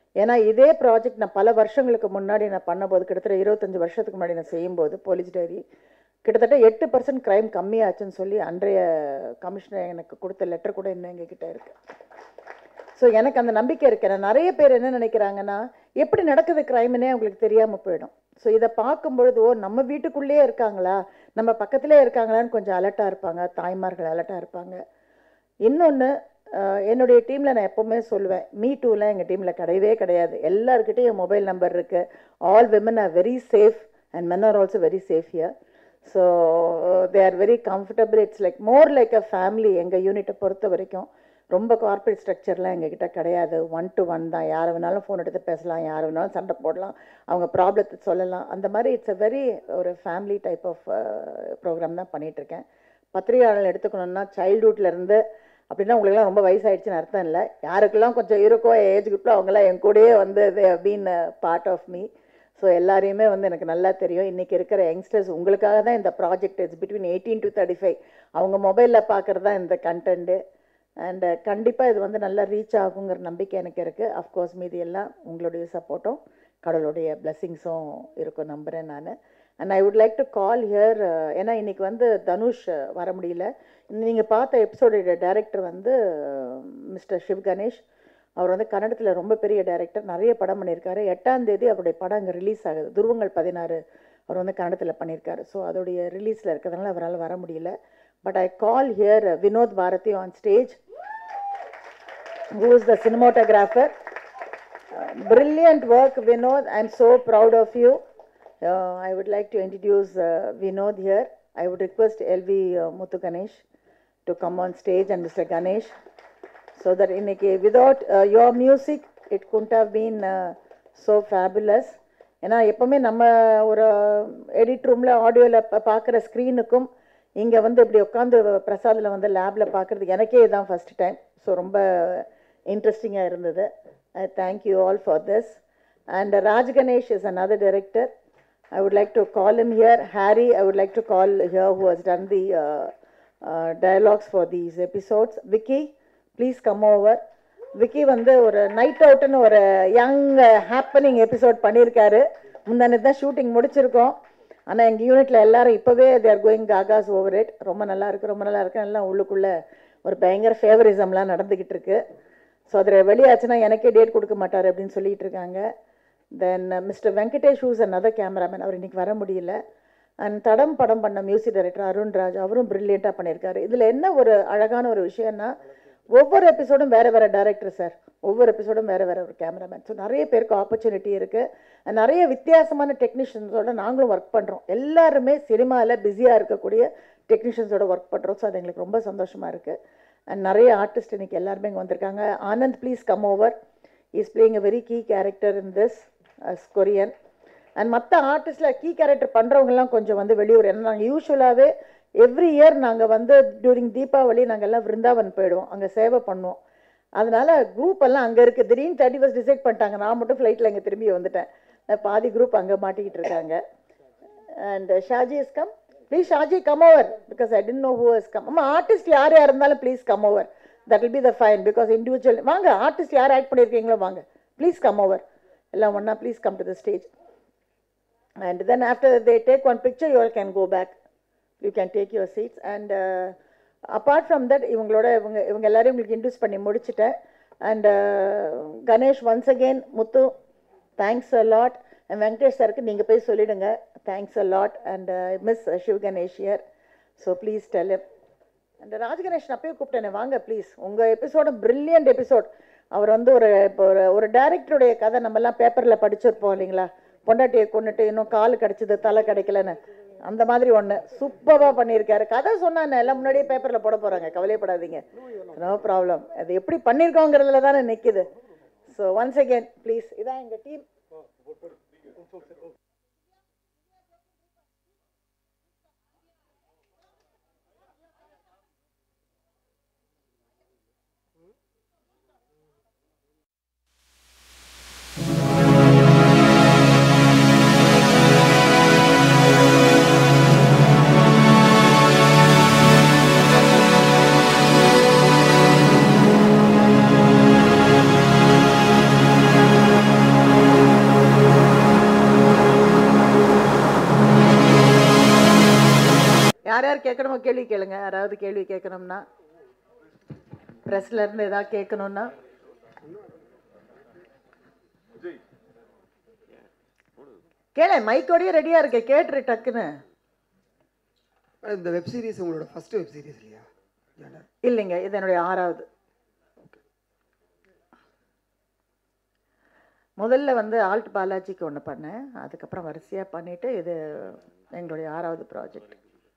ஏன்னா இதே ப்ராஜெக்ட் நான் பல வருஷங்களுக்கு முன்னாடி நான் பண்ணும்போது கிட்டத்தட்ட இருபத்தஞ்சு வருஷத்துக்கு முன்னாடி நான் செய்யும்போது போலீஸ் டைரி கிட்டத்தட்ட எட்டு பர்சன்ட் க்ரைம் கம்மியாச்சுன்னு சொல்லி அன்றைய கமிஷனர் எனக்கு கொடுத்த லெட்டர் கூட இன்னும் எங்ககிட்ட இருக்கு ஸோ எனக்கு அந்த நம்பிக்கை இருக்கு நான் நிறைய பேர் என்ன நினைக்கிறாங்கன்னா எப்படி நடக்குது க்ரைம்னே அவங்களுக்கு தெரியாமல் போயிடும் ஸோ இதை பார்க்கும்பொழுது ஓ நம்ம வீட்டுக்குள்ளேயே இருக்காங்களா நம்ம பக்கத்துலேயே இருக்காங்களான்னு கொஞ்சம் அலர்ட்டாக இருப்பாங்க தாய்மார்கள் அலர்ட்டாக இருப்பாங்க இன்னொன்று என்னுடைய டீமில் நான் எப்போவுமே சொல்லுவேன் மீ டூலாம் எங்கள் டீமில் கிடையவே கிடையாது எல்லாருக்கிட்டையும் மொபைல் நம்பர் இருக்குது all women are very safe and men are also very safe here so they are very comfortable it's like more like a family எங்கள் யூனிட்டை பொறுத்த வரைக்கும் ரொம்ப கார்ப்பரேட் ஸ்ட்ரக்சர்லாம் எங்ககிட்ட கிடையாது ஒன் டு ஒன் தான் யார் வேணாலும் ஃபோன் எடுத்து பேசலாம் யார் வேணாலும் சண்டை போடலாம் அவங்க ப்ராப்ளத்தை சொல்லலாம் அந்த மாதிரி இட்ஸ் அ வெரி ஒரு ஃபேமிலி டைப் ஆஃப் ப்ரோக்ராம் தான் பண்ணிகிட்ருக்கேன் பத்திரிகையாளர் எடுத்துக்கணும்னா சைல்ட்ஹுட்லேருந்து அப்படின்னா உங்களுக்குலாம் ரொம்ப வயசாயிடுச்சுன்னு அர்த்தம் இல்லை யாருக்கெல்லாம் கொஞ்சம் இருக்கோ ஏஜ் குரூப்பில் அவங்களாம் என் கூடயே வந்து been part of me so எல்லாரையுமே வந்து எனக்கு நல்லா தெரியும் இன்றைக்கி இருக்கிற யங்ஸ்டர்ஸ் உங்களுக்காக தான் இந்த project it's between eighteen to thirty five அவங்க மொபைலில் பார்க்குறது தான் இந்த கண்டென்ட்டு அண்ட் கண்டிப்பாக இது வந்து நல்லா ரீச் ஆகுங்கிற நம்பிக்கை எனக்கு இருக்குது அஃப்கோர்ஸ் மீதி எல்லாம் உங்களுடைய சப்போர்ட்டும் கடவுளுடைய பிளெஸ்ஸிங்ஸும் இருக்கும் நம்புகிறேன் நான் and I would like to call here ஏன்னா இன்றைக்கி வந்து தனுஷ் வர முடியல நீங்கள் பார்த்த எபிசோடைய டைரக்டர் வந்து மிஸ்டர் சிவ் கணேஷ் அவர் வந்து கன்னடத்தில் ரொம்ப பெரிய டைரக்டர் நிறைய படம் பண்ணியிருக்காரு எட்டாம் தேதி அவருடைய படம் அங்கே ரிலீஸ் ஆகுது துருவங்கள் பதினாறு அவர் வந்து கன்னடத்தில் பண்ணியிருக்காரு ஸோ அதோடைய ரிலீஸில் இருக்கிறதுனால அவரால் வர முடியல but I call here Vinod Bharathi on stage who is the cinematographer. Uh, brilliant work, Vinod. I'm so proud of you. Uh, I would like to introduce uh, Vinod here. I would request LV uh, Muthu Ganesh to come on stage and Mr. Ganesh so that in a, without uh, your music, it couldn't have been uh, so fabulous. ஏன்னா எப்போவுமே நம்ம ஒரு edit ரூமில் ஆடியோவில் பார்க்குற ஸ்க்ரீனுக்கும் இங்கே வந்து இப்படி உட்காந்து பிரசாதில் வந்து லேபில் பார்க்குறது எனக்கே இதுதான் ஃபஸ்ட் டைம் ஸோ ரொம்ப இன்ட்ரெஸ்டிங்காக இருந்தது I thank you all for this and Raj Ganesh is another director I would like to call him here. Harry, I would like to call here who has done the uh, uh, dialogues for these episodes. Vicky, please come over. Vicky வந்து ஒரு night அவுட்னு ஒரு young happening episode பண்ணியிருக்காரு முந்தானது தான் shooting முடிச்சிருக்கோம் ஆனால் எங்கள் யூனிட்டில் எல்லாரும் இப்போவே they're going gaga's over it ரொம்ப நல்லா இருக்கு ரொம்ப நல்லா இருக்கு எல்லாம் உள்ளுக்குள்ளே ஒரு பயங்கர ஃபேவரிசம்லாம் நடந்துக்கிட்டு இருக்கு ஸோ அதில் வெளியாச்சுன்னா எனக்கே டேட் கொடுக்க மாட்டார் அப்படின்னு சொல்லிட்டு இருக்காங்க then mister Venkatesh who's another cameraman அவர் இன்னைக்கு வர முடியல அண்ட் தடம் படம் பண்ண மியூசிக் டைரக்டர் அருண்ராஜ் அவரும் ப்ரில்லியண்ட்டாக பண்ணியிருக்காரு இதில் என்ன ஒரு அழகான ஒரு விஷயம்னா ஒவ்வொரு எபிசோடும் வேறு வேறு டைரக்டர் சார் ஒவ்வொரு எபிசோடும் வேறு வேறு ஒரு கேமராமேன் ஸோ நிறைய பேருக்கு ஆப்பர்ச்சுனிட்டி இருக்குது நிறைய வித்தியாசமான டெக்னீஷியன்ஸோட நாங்களும் ஒர்க் பண்ணுறோம் எல்லாருமே சினிமாவில் பிஸியாக இருக்கக்கூடிய டெக்னீஷியன்ஸோட ஒர்க் பண்ணுறோம் ஸோ அது எங்களுக்கு ரொம்ப சந்தோஷமாக இருக்குது அண்ட் நிறைய ஆர்டிஸ்ட் இன்னைக்கு எல்லாருமே இங்கே வந்திருக்காங்க Anand please come over is playing a very key character in this as Korean and மற்ற ஆர்டிஸ்டில் கீ கேரக்டர் பண்ணுறவங்கலாம் கொஞ்சம் வந்து வெளியூர் ஏன்னா நாங்கள் யூஸ்வலாகவே எவ்ரி இயர் நாங்கள் வந்து டியூரிங் தீபாவளி நாங்கள் எல்லாம் விருந்தாவன் போயிடுவோம் அங்கே சேவை பண்ணுவோம் அதனால குரூப் எல்லாம் அங்கே இருக்குது திடீர்னு தேர்ட்டி ஃபஸ்ட் டிசைட் பண்ணிட்டாங்க நான் மட்டும் ஃப்ளைட்டில் இங்கே திரும்பி வந்துட்டேன் அஹ் பாதி குரூப் அங்கே மாட்டிக்கிட்டு இருக்காங்க and Shaji is come please Shaji come over because I don't know who is come அம்மா ஆர்டிஸ்ட் யார் யார் இருந்தாலும் please come over that will be the fine because individual வாங்க ஆர்டிஸ்ட் யார் ஆக்ட் பண்ணியிருக்கீங்களோ வாங்க ப்ளீஸ் கம் ஓவர் எல்லாம் ஒன்றா please come to the stage and then after they take one picture you all can go back you can take your seats and apart from that இவங்களோட இவங்க இவங்க எல்லாரையும் உங்களுக்கு இன்ட்ரூஸ் பண்ணி முடிச்சிட்டேன் and Ganesh once again Muthu thanks a lot Venkatesh சாருக்கு நீங்கள் போய் சொல்லிடுங்க thanks a lot and miss Shiv Ganesh here so please tell அந்த ராஜ்கணேஷ் நான் போய் கூப்பிட்டேனே வாங்க ப்ளீஸ் உங்கள் எபிசோட பிரில்லியன்ட் எபிசோட் அவர் வந்து ஒரு இப்போ ஒரு ஒரு டேரக்டருடைய கதை நம்மலாம் பேப்பரில் படிச்சிருப்போம் இல்லைங்களா பொண்டாட்டியை கொண்டுட்டு இன்னும் கால் கிடச்சிது தலை கிடைக்கலன்னு அந்த மாதிரி ஒன்று சூப்பராக பண்ணியிருக்காரு கதை சொன்னானே எல்லாம் முன்னாடியே பேப்பரில் போட போகிறாங்க கவலைப்படாதீங்க நோ ப்ராப்ளம் அது எப்படி பண்ணியிருக்கோங்கிறதுல தானே நிற்கிது ஸோ ஒன்ஸ் அகேன் ப்ளீஸ் இதான் எங்கள் டீம் Thank யார் யார் கேட்கணுமோ கேள்வி கேளுங்க யாராவது கேள்வி கேட்கணும்னா ப்ரெஸ்ல இருந்து ஏதாவது கேட்கணும்னா கேள மைக்கோடயே ரெடியா இருக்க கேட்டுரு டக்குன்னு இந்த வெப் சீரிஸ் உங்களோட ஃபர்ஸ்ட் வெப் சீரிஸ் இல்லையா ஜானர் இல்லைங்க இது என்னுடைய ஆறாவது முதல்ல வந்து ஆல்ட் பாலாஜிக்கு ஒன்று பண்ணேன் அதுக்கப்புறம் வரிசையாக பண்ணிவிட்டு இது எங்களுடைய ஆறாவது ப்ராஜெக்ட்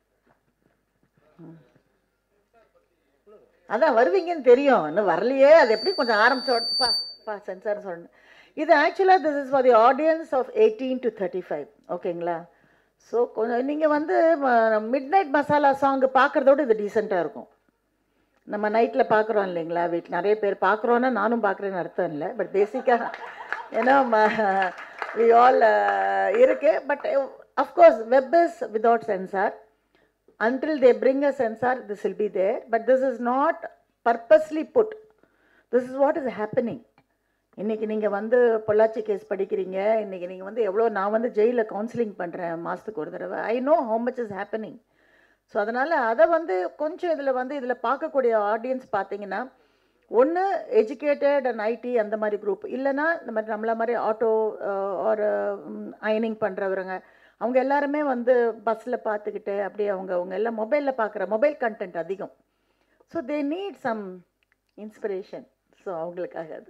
அதான் வருவீங்கன்னு தெரியும் இன்னும் வரலையே அது எப்படி கொஞ்சம் ஆரம்பிச்ச உடனே- பா பா சென்சார் சொல்லணும் இது ஆக்சுவலாக this is for the audience of eighteen to thirty five ஓகேங்களா ஸோ கொஞ்சம் நீங்கள் வந்து மிட் நைட் மசாலா சாங் பார்க்குறதோட இது டீசெண்டாக இருக்கும் நம்ம நைட்டில் பார்க்குறோம் இல்லைங்களா வீட்டில் நிறைய பேர் பார்க்குறோன்னா நானும் பார்க்குறேன்னு அர்த்தம் இல்லை பட் பேசிக்காக ஏன்னா வி ஆல் இருக்கு but of course web is without censor until they bring a sensor this will be there but this is not purposely put this is what is happening இன்னைக்கு நீங்கள் வந்து பொள்ளாச்சி கேஸ் படிக்கிறீங்க இன்னைக்கு நீங்கள் வந்து எவ்வளோ நான் வந்து ஜெயிலில் கவுன்சிலிங் பண்ணுறேன் மாதத்துக்கு ஒரு தடவை I know how much is happening so அதனால் அதை வந்து கொஞ்சம் இதில் வந்து இதில் பார்க்கக்கூடிய ஆடியன்ஸ் பார்த்தீங்கன்னா ஒன்று எஜுகேட்டட் அண்ட் ஐடி அந்த மாதிரி குரூப் இல்லைன்னா இந்த மாதிரி நம்மள மாதிரி ஆட்டோ ஒரு அயனிங் பண்ணுறவருங்க அவங்க எல்லாருமே வந்து பஸ்ஸில் பார்த்துக்கிட்டு அப்படியே அவங்க அவங்க எல்லாம் மொபைலில் பார்க்குற மொபைல் கண்டென்ட் அதிகம் so they need some inspiration so அவங்களுக்காக அது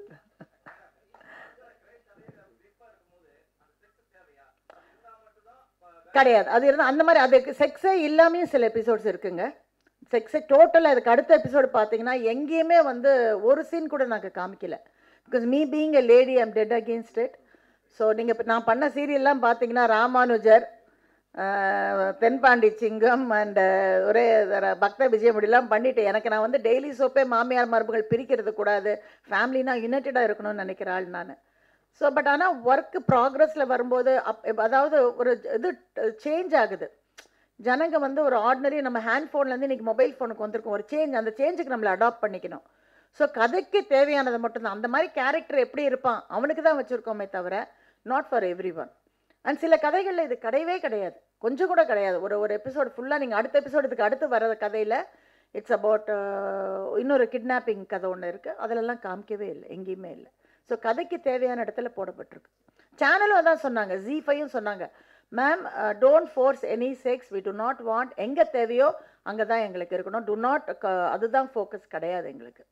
கிடையாது அது இருந்தால் அந்த மாதிரி அதுக்கு செக்ஸே இல்லாமையும் சில எபிசோட்ஸ் இருக்குங்க செக்ஸே டோட்டலாக அதுக்கு அடுத்த எபிசோடு பார்த்தீங்கன்னா எங்கேயுமே வந்து ஒரு சீன் கூட நாங்கள் காமிக்கல because me being a lady I'm dead against it so நீங்கள் இப்போ நான் பண்ண சீரியல்லாம் பார்த்தீங்கன்னா ராமானுஜர் ஆஹ், தென்பாண்டி சிங்கம் அண்ட் ஒரே தர- பக்த விஜயமுடிலாம் பண்ணிட்டு எனக்கு நான் வந்து டெய்லி சோப்பே மாமியார் மரபுகள் பிரிக்கிறது கூடாது ஃபேமிலினா யுனைட்டடாக இருக்கணும்னு நினைக்கிற ஆள் நான் ஸோ பட் ஆனால் ஒர்க் ப்ராக்ரஸில் வரும்போது அப் அதாவது ஒரு இது சேஞ்ச் ஆகுது ஜனங்க வந்து ஒரு ஆர்டினரி நம்ம ஹேண்ட் ஃபோன்லேருந்து இன்றைக்கி மொபைல் ஃபோனுக்கு வந்திருக்கோம் ஒரு சேஞ்ச் அந்த சேஞ்சுக்கு நம்மளை அடாப்ட் பண்ணிக்கணும் ஸோ கதைக்கு தேவையானது மட்டும்தான் அந்த மாதிரி கேரக்டர் எப்படி இருப்பான் அவனுக்கு தான் வச்சுருக்கோமே தவிர not for everyone and சில கதைகளில் இது கிடையவே கிடையாது கொஞ்சம் கூட கிடையாது ஒரு ஒரு எபிசோடு ஃபுல்லாக நீங்கள் அடுத்த எபிசோடு இதுக்கு அடுத்து வர கதையில் இட்ஸ் அபவுட் இன்னொரு கிட்னாப்பிங் கதை ஒன்று இருக்குது அதிலெல்லாம் காமிக்கவே இல்லை எங்கேயுமே இல்லை ஸோ கதைக்கு தேவையான இடத்துல போடப்பட்டிருக்கு சேனலும் அதான் சொன்னாங்க ஜி ஃபையும் சொன்னாங்க ma'am don't force any sex we do not want எங்கே தேவையோ அங்கே தான் எங்களுக்கு இருக்கணும் டு நாட் அதுதான் ஃபோக்கஸ் கிடையாது எங்களுக்கு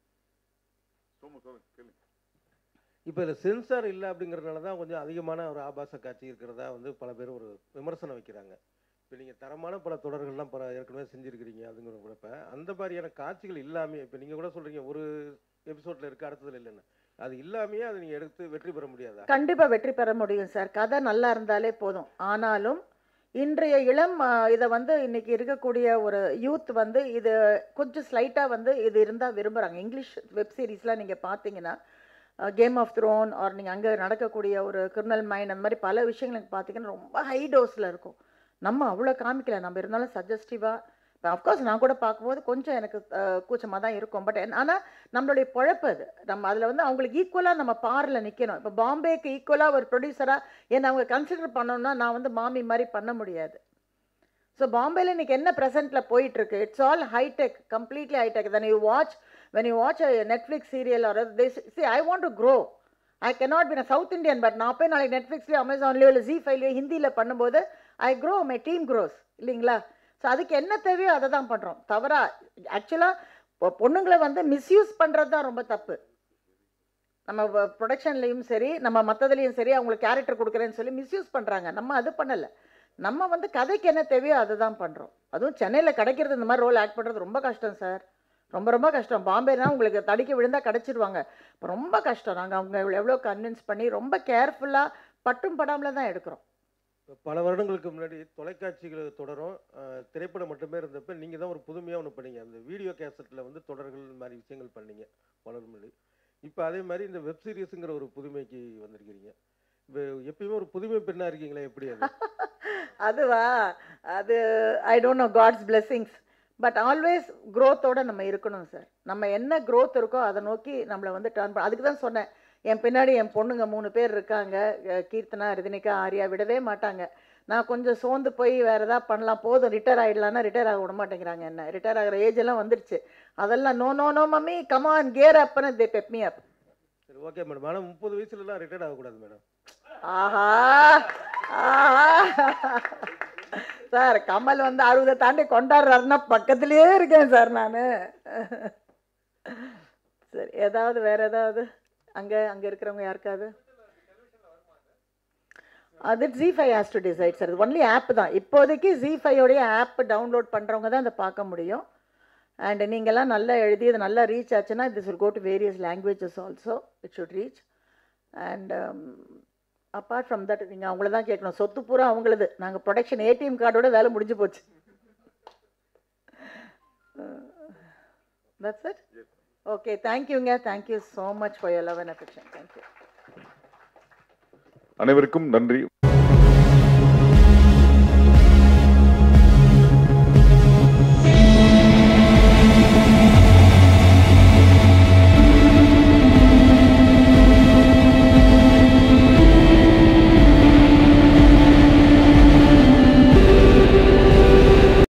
இப்போ இதில் சென்சார் இல்லை அப்படிங்கிறதுனால தான் கொஞ்சம் அதிகமான ஒரு ஆபாச காட்சி இருக்கிறதா வந்து பல பேர் ஒரு விமர்சனம் வைக்கிறாங்க இப்போ நீங்கள் தரமான பல தொடர்கள்லாம் பல ஏற்கனவே செஞ்சுருக்கிறீங்க அப்படிங்கிற கூடப்ப அந்த மாதிரியான காட்சிகள் இல்லாமல் இப்போ நீங்கள் கூட சொல்கிறீங்க ஒரு எபிசோடில் இருக்க அடுத்ததில் இல்லைன்னு அது இல்லாமையே அதை நீங்கள் எடுத்து வெற்றி பெற முடியாதா கண்டிப்பாக வெற்றி பெற முடியும் சார் கதை நல்லா இருந்தாலே போதும் ஆனாலும் இன்றைய இளம் இதை வந்து இன்னைக்கு இருக்கக்கூடிய ஒரு யூத் வந்து இது கொஞ்சம் ஸ்லைட்டாக வந்து இது இருந்தால் விரும்புகிறாங்க இங்கிலீஷ் வெப் சீரிஸ்லாம் நீங்கள் பார்த்தீங்கன்னா கேம் ஆஃப் த்ரோன் ஆர் நீங்கள் அங்கே நடக்கக்கூடிய ஒரு கிரிமினல் மைண்ட் அந்த மாதிரி பல விஷயங்களுக்கு பார்த்தீங்கன்னா ரொம்ப ஹை டோஸில் இருக்கும் நம்ம அவ்வளோ காமிக்கல நம்ம இருந்தாலும் சஜஸ்டிவாக அஃப்கோர்ஸ் நான் கூட பார்க்கும்போது கொஞ்சம் எனக்கு கூச்சமாக தான் இருக்கும் பட் ஆனால் நம்மளுடைய பொழப்பு அது நம்ம அதில் வந்து அவங்களுக்கு ஈக்குவலாக நம்ம பாரில் நிற்கணும் இப்போ பாம்பேக்கு ஈக்குவலாக ஒரு ப்ரொடியூசராக என்னை அவங்க கன்சிடர் பண்ணணும்னா நான் வந்து மாமி மாதிரி பண்ண முடியாது ஸோ பாம்பேல இன்னைக்கு என்ன ப்ரெசென்ட்டில் போயிட்டுருக்கு it's all hi-tech completely hi-tech then you watch when you watch Netflix serial or see I want to grow I cannot be நான் சவுத் இந்தியன் பட் நான் போய் நாளைக்கு நெட்ஃப்ளிக்ஸ்லேயோ அமேசான்லேயோ இல்லை ஜி ஃபைவ்லையோ ஹிந்தியில் பண்ணும்போது I grow my team grows இல்லைங்களா so அதுக்கு என்ன தேவையோ அதை தான் பண்ணுறோம் தவறா ஆக்சுவலாக பொண்ணுங்களை வந்து மிஸ்யூஸ் பண்ணுறது தான் ரொம்ப தப்பு நம்ம ப்ரொடக்ஷன்லேயும் சரி நம்ம மற்றதுலேயும் சரி அவங்களுக்கு கேரக்டர் கொடுக்குறேன்னு சொல்லி மிஸ்யூஸ் பண்ணுறாங்க நம்ம அது பண்ணலை நம்ம வந்து கதைக்கு என்ன தேவையோ அதை தான் பண்ணுறோம் அதுவும் சென்னையில் கிடைக்கிறது இந்த மாதிரி ரோல் ஆக்ட் பண்ணுறது ரொம்ப கஷ்டம் சார் ரொம்ப ரொம்ப கஷ்டம் பாம்பேனா உங்களுக்கு தடிக்க விழுந்தால் கிடச்சிருவாங்க இப்போ ரொம்ப கஷ்டம் நாங்கள் அவங்க எவ்வளோ கன்வின்ஸ் பண்ணி ரொம்ப கேர்ஃபுல்லாக பட்டும் படாமல் தான் எடுக்கிறோம் இப்போ பல வருடங்களுக்கு முன்னாடி தொலைக்காட்சிகள் தொடரும் அஹ், திரைப்படம் மட்டுமே இருந்தப்ப நீங்கள் தான் ஒரு புதுமையாக ஒன்று பண்ணீங்க அந்த வீடியோ கேசட்டில் வந்து தொடர்கள் இந்த மாதிரி விஷயங்கள் பண்ணீங்க வளரும் முன்னாடி இப்போ அதே மாதிரி இந்த வெப் சீரிஸுங்கிற ஒரு புதுமைக்கு வந்திருக்கிறீங்க இப்போ எப்பயுமே ஒரு புதுமை பெண்ணாக இருக்கீங்களே எப்படி அது அதுவா அது I don't know god's blessings but always க்ரோத்தோட நம்ம இருக்கணும் சார் நம்ம என்ன growth இருக்கோ அதை நோக்கி நம்மளை வந்து டர்ன் பண்ண அதுக்கு தான் சொன்னேன் என் பின்னாடி என் பொண்ணுங்க மூணு பேர் இருக்காங்க அஹ் கீர்த்தனா ரிதினிகா ஆர்யா விடவே மாட்டாங்க நான் கொஞ்சம் சோர்ந்து போய் வேறு எதாவது பண்ணலாம் போதும் ரிட்டையர் ஆகிடலான்னா ரிட்டையர் ஆக விட மாட்டேங்கிறாங்க என்ன ரிட்டையர் ஆகிற ஏஜ் எல்லாம் வந்துருச்சு அதெல்லாம் no no no mummy come on care அப்னு தே பெப்மி அப் சரி ஓகே மேடம் ஆனால் முப்பது வயசுலலாம் ரிட்டையர்ட் ஆகக்கூடாது மேடம் ஆஹா ஆஹா சார் கமல் வந்து அறுபதை தாண்டி கொண்டாடுறாருன்னா பக்கத்துலேயே இருக்கேன் சார் நான் சரி ஏதாவது வேற ஏதாவது அங்கே அங்கே இருக்கிறவங்க யாருக்காவது அது G five has to decide sir only app தான் இப்போதைக்கு ஜி ஃபைவோடைய ஆப் டவுன்லோட் பண்ணுறவங்க தான் அதை பார்க்க முடியும் அண்ட் நீங்கள்லாம் நல்லா எழுதி இது நல்லா ரீச் ஆச்சுன்னா this will go to various languages also it should reach and apart from that நீங்கள் அவங்கள தான் கேட்கணும் சொத்து பூரா அவங்களது நாங்கள் ப்ரொடக்ஷன் ஏடிஎம் கார்டோட வேலை முடிஞ்சு போச்சு தட்ஸ் இட் ஓகே தேங்க்யூங்க thank you so much for your love and affection thank you அனைவருக்கும் நன்றி